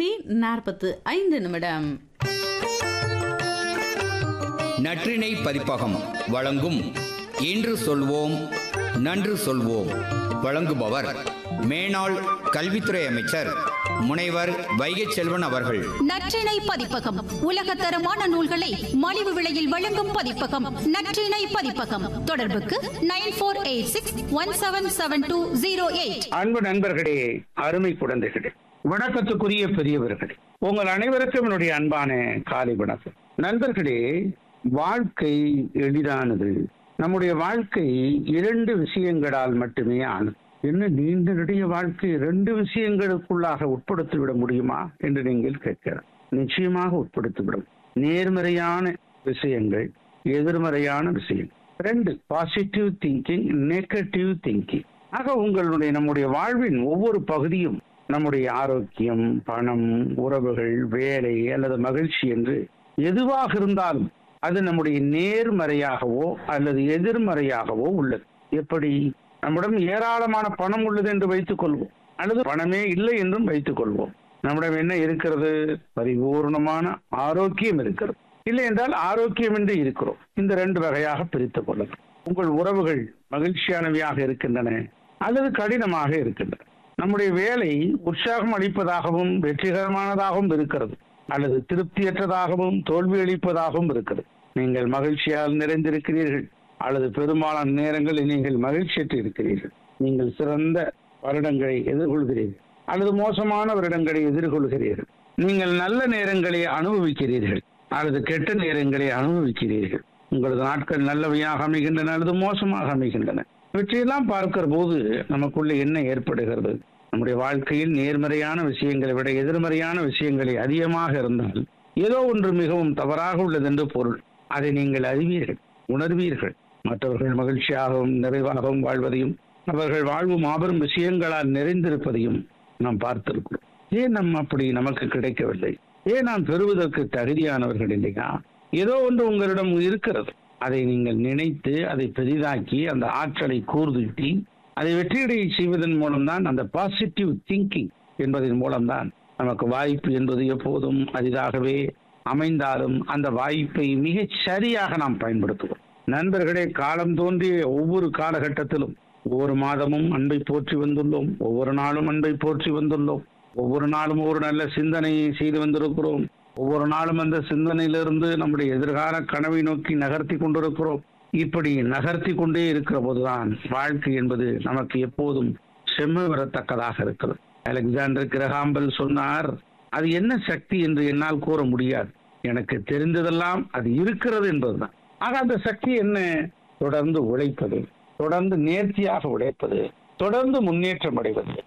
மணி நாற்பத்து ஐந்து நிமிடம் நற்றினை பதிப்பகம் வழங்கும் இன்று சொல்வோம் நன்று சொல்வோம் வழங்குபவர் மேனாள் கல்வித்துறை அமைச்சர் முனைவர் வைகை செல்வன் அவர்கள் நற்றினை பதிப்பகம் உலகத்தரமான நூல்களை மலிவு விலையில் வழங்கும் பதிப்பகம் நற்றினை பதிப்பகம் தொடர்புக்கு nine four eight six one seven seven two zero eight அன்பு நண்பர்களே அருமை குழந்தைகளே வணக்கத்துக்குரிய பெரியவர்களே உங்கள் அனைவருக்கும் என்னுடைய அன்பான காலை வணக்கம் நண்பர்களே வாழ்க்கை எளிதானது நம்முடைய வாழ்க்கை இரண்டு விஷயங்களால் மட்டுமே ஆனது என்ன நீண்ட நெடிய வாழ்க்கை இரண்டு விஷயங்களுக்குள்ளாக உட்படுத்தி விட முடியுமா என்று நீங்கள் கேட்கலாம் நிச்சயமாக உட்படுத்திவிடும் நேர்மறையான விஷயங்கள் எதிர்மறையான விஷயங்கள் ரெண்டு பாசிட்டிவ் திங்கிங் நெகட்டிவ் திங்கிங் ஆக உங்களுடைய நம்முடைய வாழ்வின் ஒவ்வொரு பகுதியும் நம்முடைய ஆரோக்கியம் பணம் உறவுகள் வேலை அல்லது மகிழ்ச்சி என்று எதுவாக இருந்தாலும் அது நம்முடைய நேர்மறையாகவோ அல்லது எதிர்மறையாகவோ உள்ளது எப்படி நம்மிடம் ஏராளமான பணம் உள்ளது என்று வைத்துக் கொள்வோம் அல்லது பணமே இல்லை என்றும் வைத்துக் கொள்வோம் நம்மிடம் என்ன இருக்கிறது பரிபூர்ணமான ஆரோக்கியம் இருக்கிறது இல்லை என்றால் ஆரோக்கியம் என்று இருக்கிறோம் இந்த ரெண்டு வகையாக பிரித்துக் கொள்ளலாம் உங்கள் உறவுகள் மகிழ்ச்சியானவையாக இருக்கின்றன அல்லது கடினமாக இருக்கின்றன நம்முடைய வேலை உற்சாகம் அளிப்பதாகவும் வெற்றிகரமானதாகவும் இருக்கிறது அல்லது திருப்தியற்றதாகவும் தோல்வி அளிப்பதாகவும் இருக்கிறது நீங்கள் மகிழ்ச்சியால் நிறைந்திருக்கிறீர்கள் அல்லது பெரும்பாலான நேரங்களில் நீங்கள் மகிழ்ச்சியற்று இருக்கிறீர்கள் நீங்கள் சிறந்த வருடங்களை எதிர்கொள்கிறீர்கள் அல்லது மோசமான வருடங்களை எதிர்கொள்கிறீர்கள் நீங்கள் நல்ல நேரங்களை அனுபவிக்கிறீர்கள் அல்லது கெட்ட நேரங்களை அனுபவிக்கிறீர்கள் உங்களது நாட்கள் நல்லவையாக அமைகின்றன அல்லது மோசமாக அமைகின்றன இவற்றையெல்லாம் பார்க்கிற போது நமக்குள்ள என்ன ஏற்படுகிறது நம்முடைய வாழ்க்கையில் நேர்மறையான விஷயங்களை விட எதிர்மறையான விஷயங்களை அதிகமாக இருந்தால் ஏதோ ஒன்று மிகவும் தவறாக உள்ளது என்று பொருள் அதை நீங்கள் அறிவீர்கள் உணர்வீர்கள் மற்றவர்கள் மகிழ்ச்சியாகவும் நிறைவாகவும் வாழ்வதையும் அவர்கள் வாழ்வு மாபெரும் விஷயங்களால் நிறைந்திருப்பதையும் நாம் பார்த்திருக்கிறோம் ஏன் நம் அப்படி நமக்கு கிடைக்கவில்லை ஏன் நாம் பெறுவதற்கு தகுதியானவர்கள் இல்லையா ஏதோ ஒன்று உங்களிடம் இருக்கிறது அதை நீங்கள் நினைத்து அதை பெரிதாக்கி அந்த ஆற்றலை கூர்தூட்டி அதை வெற்றியடைய செய்வதன் மூலம்தான் அந்த பாசிட்டிவ் திங்கிங் என்பதன் மூலம்தான் நமக்கு வாய்ப்பு என்பது எப்போதும் அரிதாகவே அமைந்தாலும் அந்த வாய்ப்பை மிகச் சரியாக நாம் பயன்படுத்துவோம் நண்பர்களே காலம் தோன்றிய ஒவ்வொரு காலகட்டத்திலும் ஒவ்வொரு மாதமும் அன்பை போற்றி வந்துள்ளோம் ஒவ்வொரு நாளும் அன்பை போற்றி வந்துள்ளோம் ஒவ்வொரு நாளும் ஒரு நல்ல சிந்தனையை செய்து வந்திருக்கிறோம் ஒவ்வொரு நாளும் அந்த சிந்தனையிலிருந்து நம்முடைய எதிர்கால கனவை நோக்கி நகர்த்தி கொண்டிருக்கிறோம் இப்படி நகர்த்தி கொண்டே இருக்கிற போதுதான் வாழ்க்கை என்பது நமக்கு எப்போதும் செம்ம வரத்தக்கதாக இருக்கிறது அலெக்சாண்டர் கிரகாம்பல் சொன்னார் அது என்ன சக்தி என்று என்னால் கூற முடியாது எனக்கு தெரிந்ததெல்லாம் அது இருக்கிறது என்பதுதான் ஆக அந்த சக்தி என்ன தொடர்ந்து உழைப்பது தொடர்ந்து நேர்த்தியாக உழைப்பது தொடர்ந்து முன்னேற்றம் அடைவது